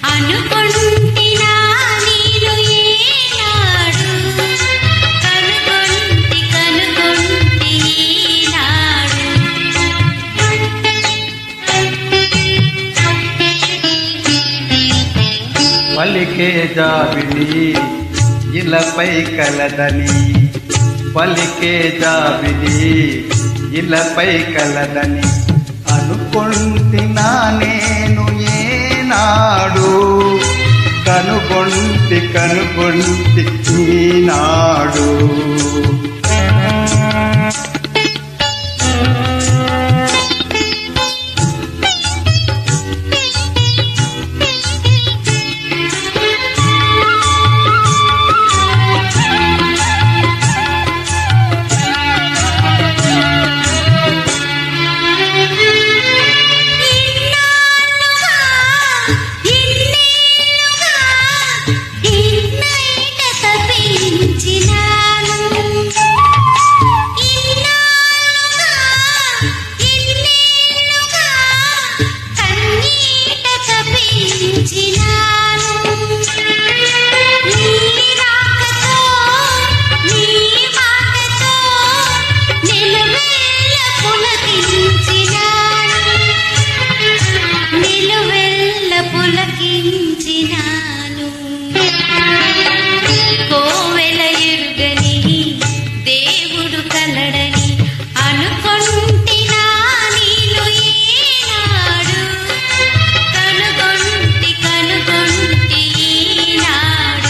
అనుకొంటినా నేను ఏనాడు కనుగొంటి కనుగొంటి ఈనాడు పలికే జాబిలి ఇలపై కలదని పలికే జాబిలి ఇలపై కలదని అనుకుంటున్నా నేను ఏనాడు కనుగొంటి కనుగొంటి ఈనాడు ఇన్నాళ్ళుగా ఇన్నేళ్ళుగా ఇన్నైట తపించినాను ఇన్నాళ్ళుగా ఇన్నేళ్ళుగా కన్నీట తపించినాను నీ రాకతో నీ మాటతో నిలువెల్ల పులకించినాను నిలువెల్ల పులకించినాను కోవెల ఎరుగని దేవుడు కలడని అనుకొంటినా నేను ఈనాడు కనుగొంటి కనుగొంటి ఈనాడు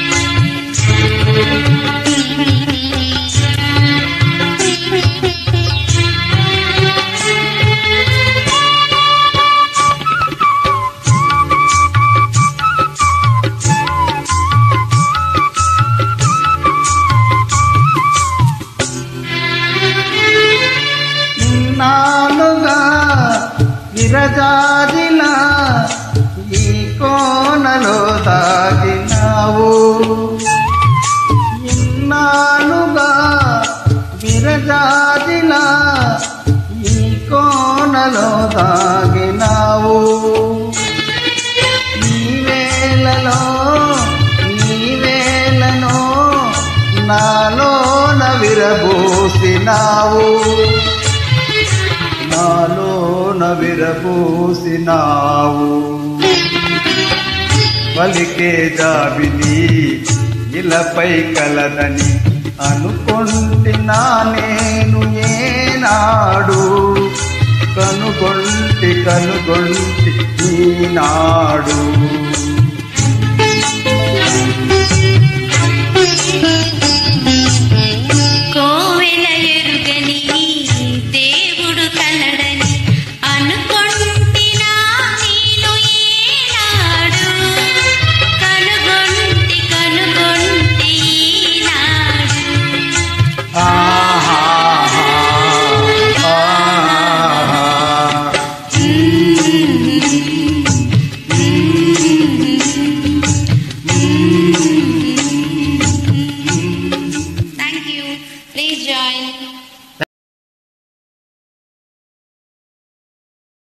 ఇన్నాళ్ళుగా విరజాజిలా ఈ కోనలో దాగినావు ఇన్నాళ్ళుగా విరజాజిలా ఈ కోనలో దాగినావు ఈ వేళలో ఈ వేళలో నాలోన విరబోసినావు నాలోన విరబోసినావు పలికే జాబిలి ఇలపై కలదని అనుకుంటున్నా నేను ఏనాడు కనుగొంటి కనుగొంటి ఈనాడు కోవెల ఎరుగని దేవుడు కలడని అనుకొంటినా నేను ఈనాడు కనుగొంటి కనుగొంటి ఈనాడు ఆహా ఆహా Mm-hmm.